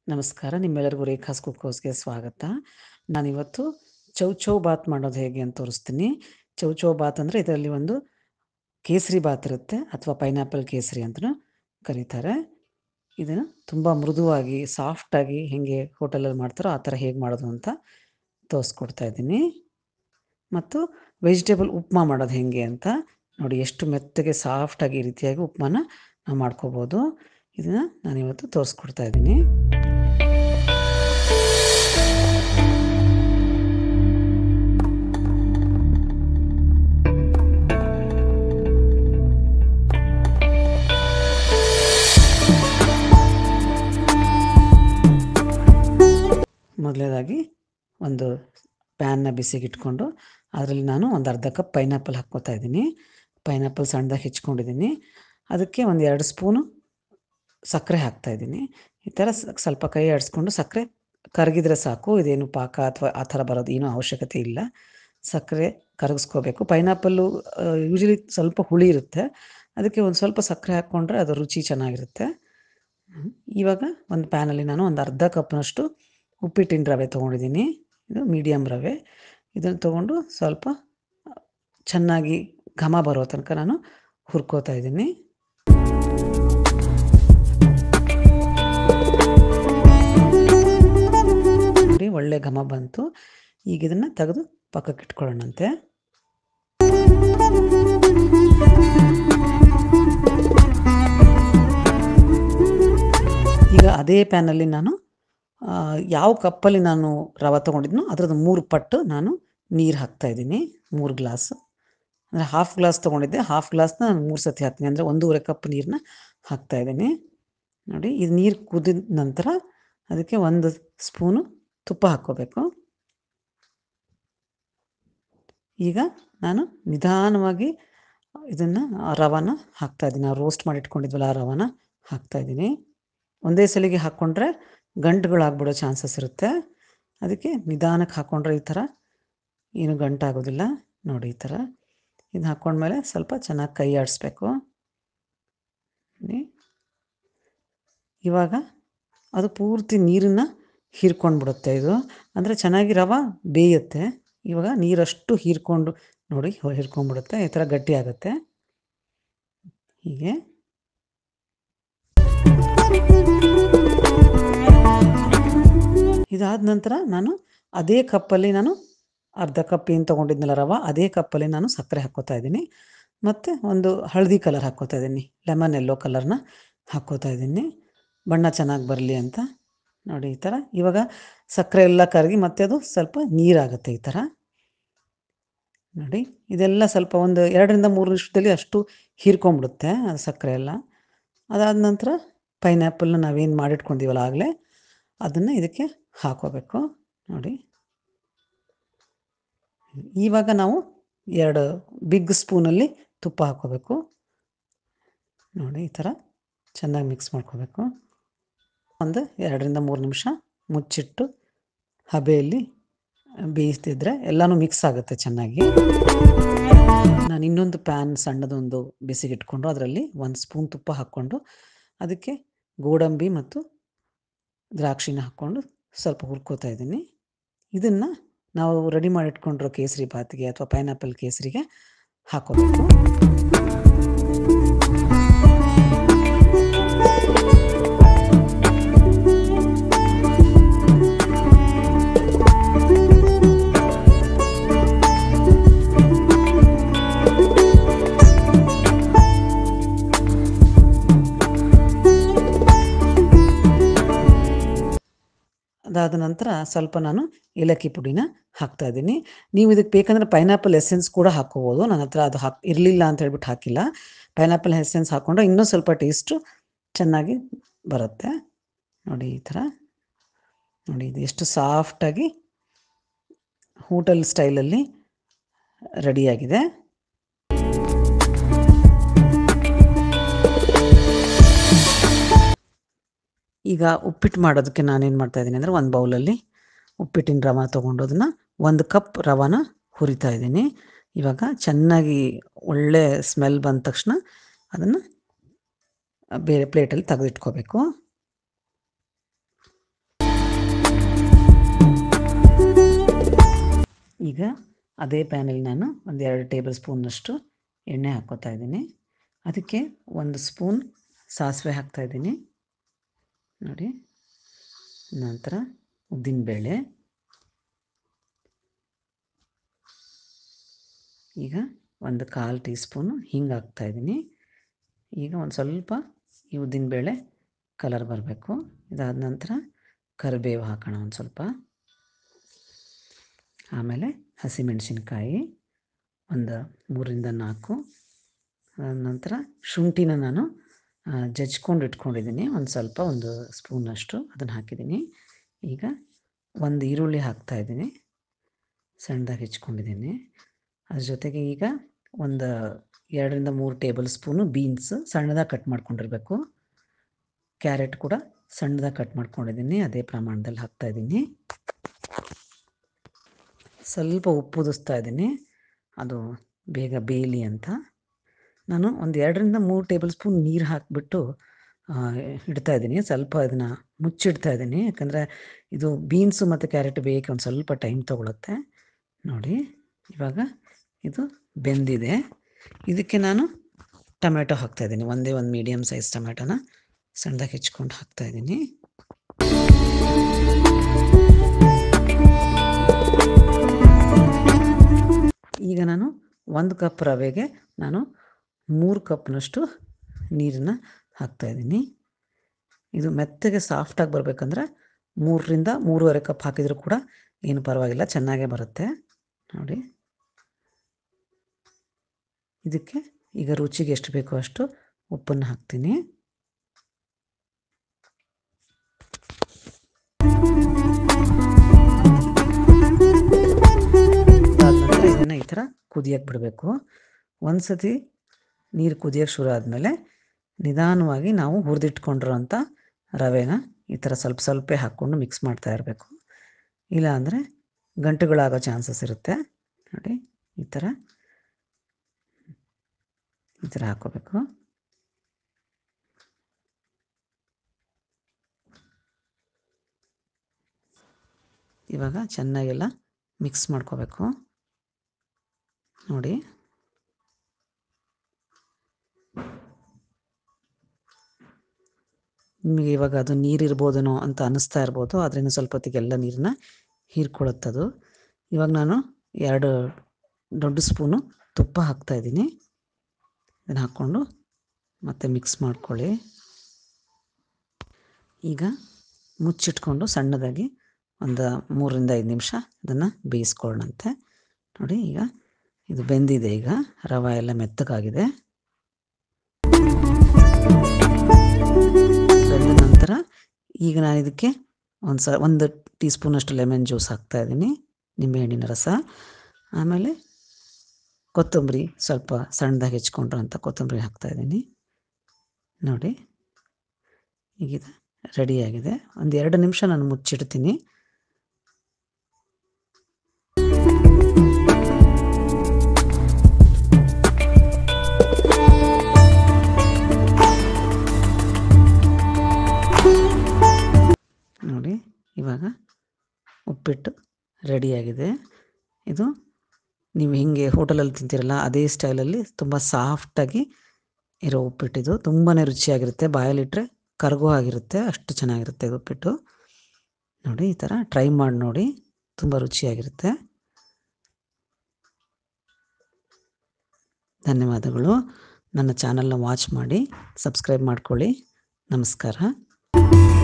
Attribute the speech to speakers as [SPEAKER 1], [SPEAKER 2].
[SPEAKER 1] ನಮಸ್ಕಾರ ನಿಮ್ಮೆಲ್ಲರಿಗೂ ರೇಖಾಸ್ ಕುಕ್ಕೌಸ್‌ಗೆ ಸ್ವಾಗತ. ನಾನಿವತ್ತು ಚೌಚೌ ಬಾತ್ ಮಾಡೋದು ಹೇಗೆ ಅಂತ ತೋರಿಸ್ತೀನಿ. ಚೌಚೌ ಬಾತ್ ಅಂದ್ರೆ ಇದರಲ್ಲಿ ಒಂದು ಕೇಸರಿ ಬಾತ್ ಇರುತ್ತೆ ಅಥವಾ ಪೈನಾಪಲ್ ಕೇಸರಿ ಅಂತನೂ ಕರೀತಾರೆ. ಇದನ್ನ ತುಂಬಾ ಮೃದುವಾಗಿ, ಸಾಫ್ಟಾಗಿ ಹೆಂಗೆ ಹೋಟೆಲಲ್ಲಿ ಮಾಡ್ತಾರೋ ಆ ಥರ ಹೇಗೆ ಮಾಡೋದು ಅಂತ ತೋರಿಸ್ಕೊಡ್ತಾ ಇದ್ದೀನಿ. ಮತ್ತು ವೆಜಿಟೇಬಲ್ ಉಪ್ಮಾ ಮಾಡೋದು ಹೆಂಗೆ ಅಂತ ನೋಡಿ ಎಷ್ಟು ಮೆತ್ತಗೆ ಸಾಫ್ಟಾಗಿ ಈ ರೀತಿಯಾಗಿ ಉಪ್ಮಾನ ನಾವು ಮಾಡ್ಕೋಬೋದು. ಇದನ್ನ ನಾನಿವತ್ತು ತೋರಿಸ್ಕೊಡ್ತಾ ಇದ್ದೀನಿ. ಮೊದಲನೇದಾಗಿ ಒಂದು ಪ್ಯಾನ್ನ ಬಿಸಿಗಿಟ್ಕೊಂಡು ಅದರಲ್ಲಿ ನಾನು ಒಂದು ಅರ್ಧ ಕಪ್ ಪೈನಾಪಲ್ ಹಾಕ್ಕೋತಾ ಇದ್ದೀನಿ. ಪೈನಾಪಲ್ ಸಣ್ಣದಾಗಿ ಹೆಚ್ಚಿಕೊಂಡಿದ್ದೀನಿ. ಅದಕ್ಕೆ ಒಂದು 2 ಸ್ಪೂನು ಸಕ್ಕರೆ ಹಾಕ್ತಾ ಇದ್ದೀನಿ. ಈ ಥರ ಸ್ ಸ್ವಲ್ಪ ಕೈ ಆಡಿಸ್ಕೊಂಡು ಸಕ್ಕರೆ ಕರಗಿದ್ರೆ ಸಾಕು. ಇದೇನು ಪಾಕ ಅಥವಾ ಆ ಥರ ಬರೋದು ಏನೂ ಅವಶ್ಯಕತೆ ಇಲ್ಲ. ಸಕ್ಕರೆ ಕರಗಿಸ್ಕೋಬೇಕು. ಪೈನಾಪಲ್ಲು ಆಹ್, ಯೂಶುವಲಿ ಸ್ವಲ್ಪ ಹುಳಿ ಇರುತ್ತೆ. ಅದಕ್ಕೆ ಒಂದು ಸ್ವಲ್ಪ ಸಕ್ಕರೆ ಹಾಕ್ಕೊಂಡ್ರೆ ಅದು ರುಚಿ ಚೆನ್ನಾಗಿರುತ್ತೆ. ಹ್ಮ್. ಇವಾಗ ಒಂದು ಪ್ಯಾನಲ್ಲಿ ನಾನು ಒಂದು ಅರ್ಧ ಕಪ್‌ನಷ್ಟು ಉಪ್ಪಿಟ್ಟಿನ ರವೆ ತೊಗೊಂಡಿದ್ದೀನಿ. ಇದು ಮೀಡಿಯಮ್ ರವೆ. ಇದನ್ನ ತೊಗೊಂಡು ಸ್ವಲ್ಪ ಚೆನ್ನಾಗಿ ಘಮ ಬರೋ ತನಕ ನಾನು ಹುರ್ಕೋತಾ ಇದ್ದೀನಿ. ನೋಡಿ ಒಳ್ಳೆ ಘಮ ಬಂತು. ಈಗ ಇದನ್ನ ತೆಗೆದು ಪಕ್ಕಕ್ಕಿಟ್ಕೊಳ್ಳೋಣಂತೆ. ಈಗ ಅದೇ ಪ್ಯಾನಲ್ಲಿ ನಾನು ಆಹ್, ಯಾವ ಕಪ್ಪಲ್ಲಿ ನಾನು ರವೆ ತೊಗೊಂಡಿದ್ನೋ ಅದ್ರದ್ದು 3 ಪಟ್ಟು ನಾನು ನೀರು ಹಾಕ್ತಾ ಇದ್ದೀನಿ. 3 ಗ್ಲಾಸ್. ಅಂದ್ರೆ ಹಾಫ್ ಗ್ಲಾಸ್ ತೊಗೊಂಡಿದ್ದೆ. ಹಾಫ್ ಗ್ಲಾಸ್‌ನ ನಾನು 3 ಸತಿ ಹಾಕ್ತೀನಿ. ಅಂದ್ರೆ 1 1/2 ಕಪ್ ನೀರನ್ನ ಹಾಕ್ತಾ ಇದ್ದೀನಿ. ನೋಡಿ ಇದು ನೀರು ಕುದಿದ ನಂತರ ಅದಕ್ಕೆ 1 ಸ್ಪೂನು ತುಪ್ಪ ಹಾಕ್ಕೋಬೇಕು. ಈಗ ನಾನು ನಿಧಾನವಾಗಿ ಇದನ್ನ ಆ ರವಾನ ಹಾಕ್ತಾ ಇದ್ದೀನಿ. ನಾವು ರೋಸ್ಟ್ ಮಾಡಿ ಇಟ್ಕೊಂಡಿದ್ವಲ್ಲ ಆ ರವಾನ ಹಾಕ್ತಾ ಇದ್ದೀನಿ. ಒಂದೇ ಸಲಿಗೆ ಹಾಕ್ಕೊಂಡ್ರೆ ಗಂಟುಗಳಾಗ್ಬಿಡೋ ಚಾನ್ಸಸ್ ಇರುತ್ತೆ. ಅದಕ್ಕೆ ನಿಧಾನಕ್ಕೆ ಹಾಕ್ಕೊಂಡ್ರೆ ಈ ಥರ ಏನು ಗಂಟಾಗೋದಿಲ್ಲ. ನೋಡಿ ಈ ಥರ. ಇದನ್ನ ಹಾಕ್ಕೊಂಡ್ಮೇಲೆ ಸ್ವಲ್ಪ ಚೆನ್ನಾಗಿ ಕೈ ಆಡಿಸ್ಬೇಕು. ನೋಡಿ. ಇವಾಗ ಅದು ಪೂರ್ತಿ ನೀರನ್ನ ಹೀರ್ಕೊಂಡ್ಬಿಡುತ್ತೆ ಇದು. ಅಂದ್ರೆ ಚೆನ್ನಾಗಿ ರವೆ ಬೇಯುತ್ತೆ. ಇವಾಗ ನೀರಷ್ಟು ಹೀರ್ಕೊಂಡು ನೋಡಿ ಹೀರ್ಕೊಂಡ್ಬಿಡುತ್ತೆ. ಈ ಥರ ಗಟ್ಟಿಯಾಗುತ್ತೆ. ಹೀಗೆ. ಇದಾದ ನಂತರ ನಾನು ಅದೇ ಕಪ್ಪಲ್ಲಿ ನಾನು ಅರ್ಧ ಕಪ್ ಏನು ತೊಗೊಂಡಿದ್ನಲ್ಲ ರವೆ ಅದೇ ಕಪ್ಪಲ್ಲಿ ನಾನು ಸಕ್ಕರೆ ಹಾಕ್ಕೋತಾ ಇದ್ದೀನಿ. ಮತ್ತೆ ಒಂದು ಹಳದಿ ಕಲರ್ ಹಾಕ್ಕೋತಾ ಇದ್ದೀನಿ. ಲೆಮನ್ ಯೆಲ್ಲೋ ಕಲರ್‌ನ ಹಾಕ್ಕೋತಾ ಇದ್ದೀನಿ. ಬಣ್ಣ ಚೆನ್ನಾಗಿ ಬರಲಿ ಅಂತ. ನೋಡಿ ಈ ಥರ. ಇವಾಗ ಸಕ್ಕರೆ ಎಲ್ಲ ಕರಗಿ ಮತ್ತೆ ಅದು ಸ್ವಲ್ಪ ನೀರಾಗುತ್ತೆ ಈ ಥರ. ನೋಡಿ. ಇದೆಲ್ಲ ಸ್ವಲ್ಪ ಒಂದು 2ರಿಂದ 3 ನಿಮಿಷದಲ್ಲಿ ಅಷ್ಟು ಹೀರ್ಕೊಂಡ್ಬಿಡುತ್ತೆ ಅದು ಸಕ್ಕರೆ ಎಲ್ಲ. ಅದಾದ ನಂತರ ಪೈನಾಪಲ್‌ನ ನಾವೇನು ಮಾಡಿಟ್ಕೊಂಡಿದ್ದೀವಲ್ಲ ಆಗಲೇ ಅದನ್ನ ಇದಕ್ಕೆ ಹಾಕ್ಕೋಬೇಕು. ನೋಡಿ. ಇವಾಗ ನಾವು 2 ಬಿಗ್ ಸ್ಪೂನಲ್ಲಿ ತುಪ್ಪ ಹಾಕ್ಕೋಬೇಕು. ನೋಡಿ ಈ ಥರ ಚೆನ್ನಾಗಿ ಮಿಕ್ಸ್ ಮಾಡ್ಕೋಬೇಕು. ಒಂದು 2ರಿಂದ 3 ನಿಮಿಷ ಮುಚ್ಚಿಟ್ಟು ಹಬೆಯಲ್ಲಿ ಬೇಯಿಸ್ತಿದ್ರೆ ಎಲ್ಲಾನು ಮಿಕ್ಸ್ ಆಗುತ್ತೆ ಚೆನ್ನಾಗಿ. ನಾನು ಇನ್ನೊಂದು ಪ್ಯಾನ್ ಸಣ್ಣದೊಂದು ಬಿಸಿಗಿಟ್ಕೊಂಡು ಅದರಲ್ಲಿ 1 ಸ್ಪೂನ್ ತುಪ್ಪ ಹಾಕ್ಕೊಂಡು ಅದಕ್ಕೆ ಗೋಡಂಬಿ ಮತ್ತು ದ್ರಾಕ್ಷಿನ ಹಾಕ್ಕೊಂಡು ಸ್ವಲ್ಪ ಹುರ್ಕೋತಾ ಇದ್ದೀನಿ. ಇದನ್ನ ನಾವು ರೆಡಿ ಮಾಡಿ ಇಟ್ಕೊಂಡಿರೋ ಕೇಸರಿ ಬಾತ್‌ಗೆ ಅಥವಾ ಪೈನಾಪಲ್ ಕೇಸರಿಗೆ ಹಾಕ್ಕೋಬೇಕು. ಅದಾದ ನಂತರ ಸ್ವಲ್ಪ ನಾನು ಏಲಕ್ಕಿ ಪುಡಿನ ಹಾಕ್ತಾ ಇದ್ದೀನಿ. ನೀವು ಇದಕ್ಕೆ ಬೇಕಂದ್ರೆ ಪೈನಾಪಲ್ ಎಸೆನ್ಸ್ ಕೂಡ ಹಾಕ್ಕೋಬೋದು. ನನ್ನ ಹತ್ರ ಅದು ಹಾಕ್ ಇರಲಿಲ್ಲ ಅಂತ ಹೇಳ್ಬಿಟ್ಟು ಹಾಕಿಲ್ಲ. ಪೈನಾಪಲ್ ಎಸೆನ್ಸ್ ಹಾಕ್ಕೊಂಡ್ರೆ ಇನ್ನೂ ಸ್ವಲ್ಪ ಟೇಸ್ಟು ಚೆನ್ನಾಗಿ ಬರುತ್ತೆ. ನೋಡಿ ಈ ಥರ. ನೋಡಿ ಇದು ಎಷ್ಟು ಸಾಫ್ಟಾಗಿ ಹೋಟೆಲ್ ಸ್ಟೈಲಲ್ಲಿ ರೆಡಿಯಾಗಿದೆ. ಈಗ ಉಪ್ಪಿಟ್ಟು ಮಾಡೋದಕ್ಕೆ ನಾನೇನು ಮಾಡ್ತಾ ಇದ್ದೀನಿ ಅಂದ್ರೆ ಒಂದು ಬೌಲಲ್ಲಿ ಉಪ್ಪಿಟ್ಟಿನ ರವೆ ತೊಗೊಂಡು ಅದನ್ನ 1 ಕಪ್ ರವಾನ ಹುರಿತಾ ಇದ್ದೀನಿ. ಇವಾಗ ಚೆನ್ನಾಗಿ ಒಳ್ಳೆ ಸ್ಮೆಲ್ ಬಂದ ತಕ್ಷಣ ಅದನ್ನ ಬೇರೆ ಪ್ಲೇಟಲ್ಲಿ ತೆಗೆದಿಟ್ಕೋಬೇಕು. ಈಗ ಅದೇ ಪ್ಯಾನಲ್ಲಿ ನಾನು ಒಂದು ಎರಡು ಟೇಬಲ್ ಸ್ಪೂನ್ನಷ್ಟು ಎಣ್ಣೆ ಹಾಕ್ಕೋತಾ ಇದ್ದೀನಿ ಅದಕ್ಕೆ ಒಂದು ಸ್ಪೂನ್ ಸಾಸಿವೆ ಹಾಕ್ತಾಯಿದ್ದೀನಿ ನೋಡಿ ನಂತರ ಉದ್ದಿನಬೇಳೆ ಈಗ ಒಂದು ಕಾಲು ಟೀ ಸ್ಪೂನು ಹಿಂಗೆ ಹಾಕ್ತಾಯಿದ್ದೀನಿ ಈಗ ಒಂದು ಸ್ವಲ್ಪ ಈ ಉದ್ದಿನಬೇಳೆ ಕಲರ್ ಬರಬೇಕು ಇದಾದ ನಂತರ ಕರಿಬೇವು ಹಾಕೋಣ ಒಂದು ಸ್ವಲ್ಪ ಆಮೇಲೆ ಹಸಿಮೆಣಸಿನ್ಕಾಯಿ ಒಂದು ಮೂರಿಂದ ನಾಲ್ಕು ನಂತರ ಶುಂಠಿನ ನಾನು ಜಜ್ಕೊಂಡು ಇಟ್ಕೊಂಡಿದ್ದೀನಿ ಒಂದು ಸ್ವಲ್ಪ ಒಂದು ಸ್ಪೂನಷ್ಟು ಅದನ್ನು ಹಾಕಿದ್ದೀನಿ ಈಗ ಒಂದು ಈರುಳ್ಳಿ ಹಾಕ್ತಾಯಿದ್ದೀನಿ ಸಣ್ಣದಾಗಿ ಹೆಚ್ಕೊಂಡಿದ್ದೀನಿ ಅದ್ರ ಜೊತೆಗೆ ಈಗ ಒಂದು ಎರಡರಿಂದ ಮೂರು ಟೇಬಲ್ ಸ್ಪೂನು ಬೀನ್ಸ್ ಸಣ್ಣದಾಗಿ ಕಟ್ ಮಾಡ್ಕೊಂಡಿರಬೇಕು ಕ್ಯಾರೆಟ್ ಕೂಡ ಸಣ್ಣದಾಗಿ ಕಟ್ ಮಾಡ್ಕೊಂಡಿದ್ದೀನಿ ಅದೇ ಪ್ರಮಾಣದಲ್ಲಿ ಹಾಕ್ತಾಯಿದ್ದೀನಿ ಸ್ವಲ್ಪ ಉಪ್ಪು ಉದಿಸ್ತಾ ಇದ್ದೀನಿ ಅದು ಬೇಗ ಬೇಯಲಿ ಅಂತ ನಾನು ಒಂದು ಎರಡರಿಂದ ಮೂರು ಟೇಬಲ್ ಸ್ಪೂನ್ ನೀರು ಹಾಕಿಬಿಟ್ಟು ಇಡ್ತಾ ಇದ್ದೀನಿ ಸ್ವಲ್ಪ ಇದನ್ನು ಮುಚ್ಚಿಡ್ತಾ ಇದ್ದೀನಿ ಯಾಕಂದರೆ ಇದು ಬೀನ್ಸು ಮತ್ತು ಕ್ಯಾರೆಟ್ ಬೇಯಕ್ಕೆ ಒಂದು ಸ್ವಲ್ಪ ಟೈಮ್ ತೊಗೊಳುತ್ತೆ ನೋಡಿ ಇವಾಗ ಇದು ಬೆಂದಿದೆ ಇದಕ್ಕೆ ನಾನು ಟೊಮೆಟೊ ಹಾಕ್ತಾಯಿದ್ದೀನಿ ಒಂದೇ ಒಂದು ಮೀಡಿಯಮ್ ಸೈಜ್ ಟೊಮೆಟೊನ ಸಣ್ಣದಾಗಿ ಹೆಚ್ಕೊಂಡು ಹಾಕ್ತಾಯಿದ್ದೀನಿ ಈಗ ನಾನು ಒಂದು ಕಪ್ ರವೆಗೆ ನಾನು ಮೂರು ಕಪ್ನಷ್ಟು ನೀರನ್ನು ಹಾಕ್ತಾಯಿದ್ದೀನಿ ಇದು ಮೆತ್ತಗೆ ಸಾಫ್ಟಾಗಿ ಬರಬೇಕಂದ್ರೆ ಮೂರರಿಂದ ಮೂರುವರೆ ಕಪ್ ಹಾಕಿದರೂ ಕೂಡ ಏನು ಪರವಾಗಿಲ್ಲ ಚೆನ್ನಾಗೇ ಬರುತ್ತೆ ನೋಡಿ ಇದಕ್ಕೆ ಈಗ ರುಚಿಗೆ ಎಷ್ಟು ಬೇಕೋ ಅಷ್ಟು ಉಪ್ಪನ್ನು ಹಾಕ್ತೀನಿ ನಂತರ ಇದನ್ನು ಈ ಥರ ಕುದಿಯಕ್ಕೆ ಬಿಡಬೇಕು ಒಂದು ಸತಿ ನೀರು ಕುದಿಯೋಕ್ಕೆ ಶುರು ಆದಮೇಲೆ ನಿಧಾನವಾಗಿ ನಾವು ಹುರಿದಿಟ್ಕೊಂಡಿರೋಂಥ ರವೆನ ಈ ಥರ ಸ್ವಲ್ಪ ಸ್ವಲ್ಪ ಹಾಕ್ಕೊಂಡು ಮಿಕ್ಸ್ ಮಾಡ್ತಾ ಇರಬೇಕು ಇಲ್ಲ ಅಂದರೆ ಗಂಟುಗಳಾಗೋ ಚಾನ್ಸಸ್ ಇರುತ್ತೆ ನೋಡಿ ಈ ಥರ ಈ ಥರ ಹಾಕ್ಕೋಬೇಕು ಇವಾಗ ಚೆನ್ನಾಗೆಲ್ಲ ಮಿಕ್ಸ್ ಮಾಡ್ಕೋಬೇಕು ನೋಡಿ ನಿಮಗೆ ಇವಾಗ ಅದು ನೀರಿರ್ಬೋದೇನೋ ಅಂತ ಅನ್ನಿಸ್ತಾ ಇರ್ಬೋದು ಅದರಿಂದ ಸ್ವಲ್ಪ ಹೊತ್ತಿಗೆಲ್ಲ ನೀರನ್ನ ಹೀರ್ಕೊಳ್ಳುತ್ತದು ಇವಾಗ ನಾನು ಎರಡು ದೊಡ್ಡ ಸ್ಪೂನು ತುಪ್ಪ ಹಾಕ್ತಾಯಿದ್ದೀನಿ ಇದನ್ನು ಹಾಕ್ಕೊಂಡು ಮತ್ತೆ ಮಿಕ್ಸ್ ಮಾಡ್ಕೊಳ್ಳಿ ಈಗ ಮುಚ್ಚಿಟ್ಕೊಂಡು ಸಣ್ಣದಾಗಿ ಒಂದು ಮೂರರಿಂದ ಐದು ನಿಮಿಷ ಇದನ್ನು ಬೇಯಿಸ್ಕೊಳ್ಳೋಣಂತೆ ನೋಡಿ ಈಗ ಇದು ಬೆಂದಿದೆ ಈಗ ರವೆ ಎಲ್ಲ ಮೆತ್ತಗಾಗಿದೆ ಬೆಂದ ನಂತರ ಈಗ ನಾನು ಇದಕ್ಕೆ ಒಂದು ಸ ಒಂದು ಟೀ ಸ್ಪೂನಷ್ಟು ಲೆಮನ್ ಜ್ಯೂಸ್ ಹಾಕ್ತಾಯಿದ್ದೀನಿ ನಿಂಬೆಹಣ್ಣಿನ ರಸ ಆಮೇಲೆ ಕೊತ್ತಂಬರಿ ಸ್ವಲ್ಪ ಸಣ್ಣದಾಗಿ ಹೆಚ್ಕೊಂಡ್ರು ಅಂತ ಕೊತ್ತಂಬರಿ ಹಾಕ್ತಾಯಿದ್ದೀನಿ ನೋಡಿ ಈಗಿದೆ ರೆಡಿಯಾಗಿದೆ ಒಂದು ಎರಡು ನಿಮಿಷ ನಾನು ಮುಚ್ಚಿಡ್ತೀನಿ ನೋಡಿ ಇವಾಗ ಉಪ್ಪಿಟ್ಟು ರೆಡಿಯಾಗಿದೆ ಇದು ನೀವು ಹಿಂಗೆ ಹೋಟೆಲಲ್ಲಿ ತಿಂತೀರಲ್ಲ ಅದೇ ಸ್ಟೈಲಲ್ಲಿ ತುಂಬ ಸಾಫ್ಟಾಗಿ ಇರೋ ಉಪ್ಪಿಟ್ಟಿದು ತುಂಬಾ ರುಚಿಯಾಗಿರುತ್ತೆ ಬಾಯಲ್ಲಿಟ್ಟರೆ ಕರಗೋ ಆಗಿರುತ್ತೆ ಅಷ್ಟು ಚೆನ್ನಾಗಿರುತ್ತೆ ಇದು ಉಪ್ಪಿಟ್ಟು ನೋಡಿ ಈ ಥರ ಟ್ರೈ ಮಾಡಿ ನೋಡಿ ತುಂಬ ರುಚಿಯಾಗಿರುತ್ತೆ ಧನ್ಯವಾದಗಳು ನನ್ನ ಚಾನಲ್ನ ವಾಚ್ ಮಾಡಿ ಸಬ್ಸ್ಕ್ರೈಬ್ ಮಾಡ್ಕೊಳ್ಳಿ ನಮಸ್ಕಾರ